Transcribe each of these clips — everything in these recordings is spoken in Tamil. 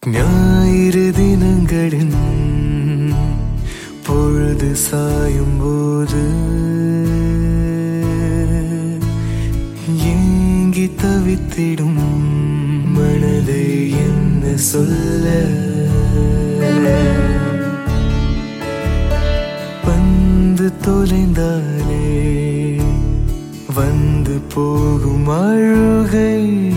ஞாயிறு தினங்களின் பொழுது சாயும் போது ஏங்கி தவித்திடும் மனதை என்ன சொல்ல வந்து தொலைந்தாலே வந்து போகும் அழுகை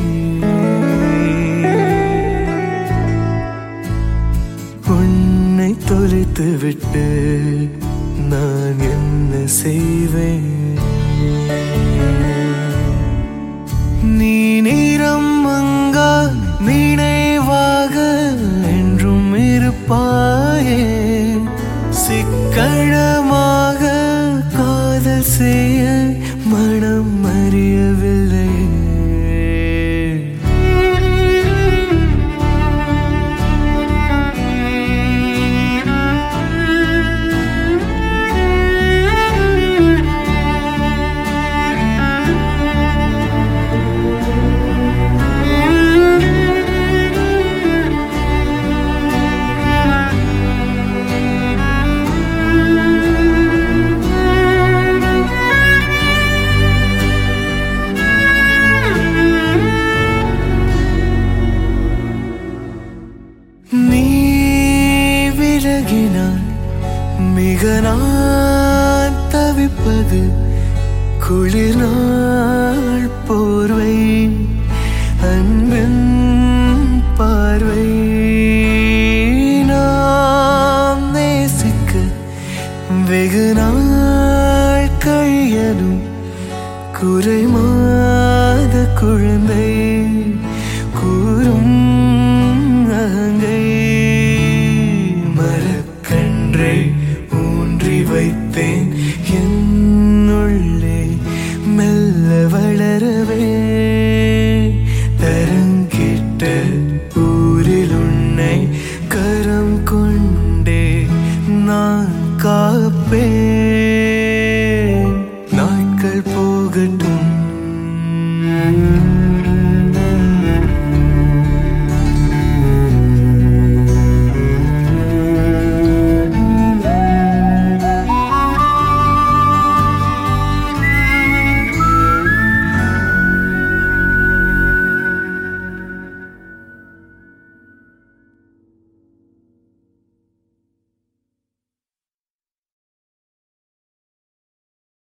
உன்னை தொலைத்து விட்டு நான் என்ன செய்வேன் நீ நிறம் மங்கா நினைவாக என்றும் இருப்பாயே சிக்கழமாக காதல் செய்ய மனம் அறியவில்லை நீ விலகினான் மிக நான் தவிப்பது குளிர் நாள் போர்வை அன்பின் பார்வை நாம் நேசிக்க வெகு நாள் கழியலும் குறை மாத குழந்தை கூறும் அகங்கை மரக்கன்றை ஊன்றி வைத்தேன் என்னுள்ளே மெல்ல வளரவே தரங்கிட்ட ஊரில் உன்னை கரம் கொண்டே நான் காப்பேன் நாட்கள் போகட்டும்